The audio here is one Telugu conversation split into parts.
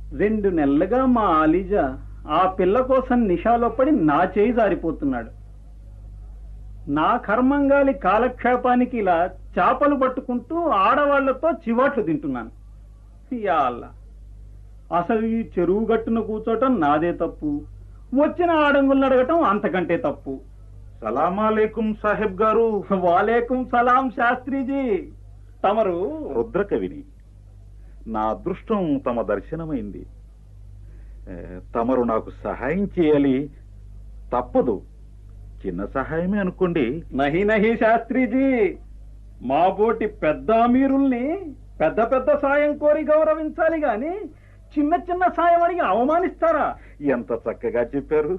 రెండు నెలలుగా మా ఆలీజా ఆ పిల్ల కోసం నిషాలో పడి నా చేయి జారిపోతున్నాడు నా కర్మంగాలి కాలక్షేపానికి ఇలా చేపలు పట్టుకుంటూ ఆడవాళ్లతో చివాట్లు తింటున్నాను యా అల్లా అసలు ఈ చెరువు గట్టున కూర్చోటం నాదే తప్పు వచ్చిన ఆడంగులను అడగటం అంతకంటే తప్పు సలామాలేకుం సాహెబ్ గారు వాలేకుం సలాం శాస్త్రీజీ తమరు రుద్రకవిని నా అదృష్టం తమ దర్శనమైంది ఏ, తమరు నాకు సహాయం చేయాలి తప్పదు చిన్న సహాయమే అనుకోండి నహి నహి శాస్త్రీజీ మా బోటి పెద్ద అమీరుల్ని పెద్ద పెద్ద సాయం కోరి గౌరవించాలి గాని చిన్న చిన్న సాయం అడిగి అవమానిస్తారా ఎంత చక్కగా చెప్పారు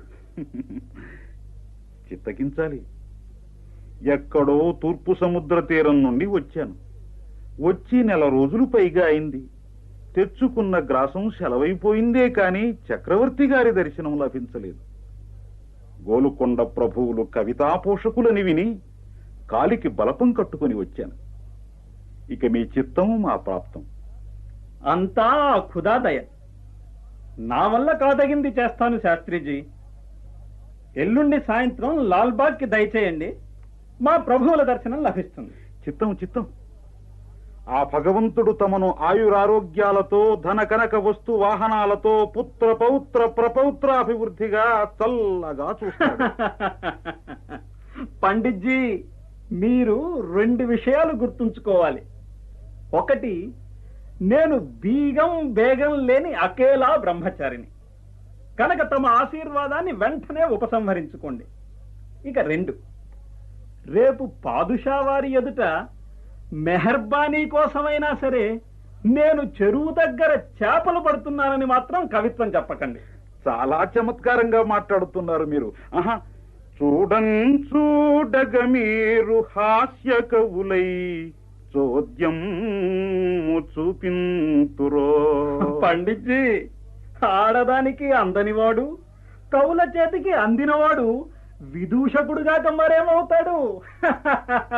చిత్తగించాలి ఎక్కడో తూర్పు సముద్ర తీరం నుండి వచ్చాను వచ్చి నెల రోజులు పైగా అయింది తెచ్చుకున్న గ్రాసం సెలవైపోయిందే కాని చక్రవర్తి గారి దర్శనం లభించలేదు గోలుకొండ ప్రభువులు కవితా పోషకులని విని కాలికి బలపం కట్టుకొని వచ్చాను ఇక మీ చిత్తం మా ప్రాప్తం అంతా ఆ ఖుదాదయ నా వల్ల కాదగింది చేస్తాను శాస్త్రీజీ ఎల్లుండి సాయంత్రం లాల్బాగ్కి దయచేయండి మా ప్రభువుల దర్శనం లభిస్తుంది చిత్తం చిత్తం ఆ భగవంతుడు తమను ఆయురారోగ్యాలతో ధన కనక వస్తు వాహనాలతో పుత్ర పౌత్ర ప్రపౌత్ర అభివృద్ధిగా చల్లగా చూస్తాడు పండిట్జీ మీరు రెండు విషయాలు గుర్తుంచుకోవాలి ఒకటి నేను బీగం బేగం లేని అకేలా బ్రహ్మచారిని కనుక తమ ఆశీర్వాదాన్ని వెంటనే ఉపసంహరించుకోండి ఇక రెండు రేపు పాదుషా వారి ఎదుట మెహర్బానీ కోసమైనా సరే నేను చెరువు దగ్గర చేపలు పడుతున్నానని మాత్రం కవిత్వం చెప్పకండి చాలా చమత్కారంగా మాట్లాడుతున్నారు మీరు ఆహా చూడన్ చూడగ మీరు హాస్య కవులై చోద్యం చూపింతురో పండిట్జీ ఆడదానికి అందనివాడు కవుల చేతికి అందినవాడు విదూషకుడుగాక మరేమవుతాడు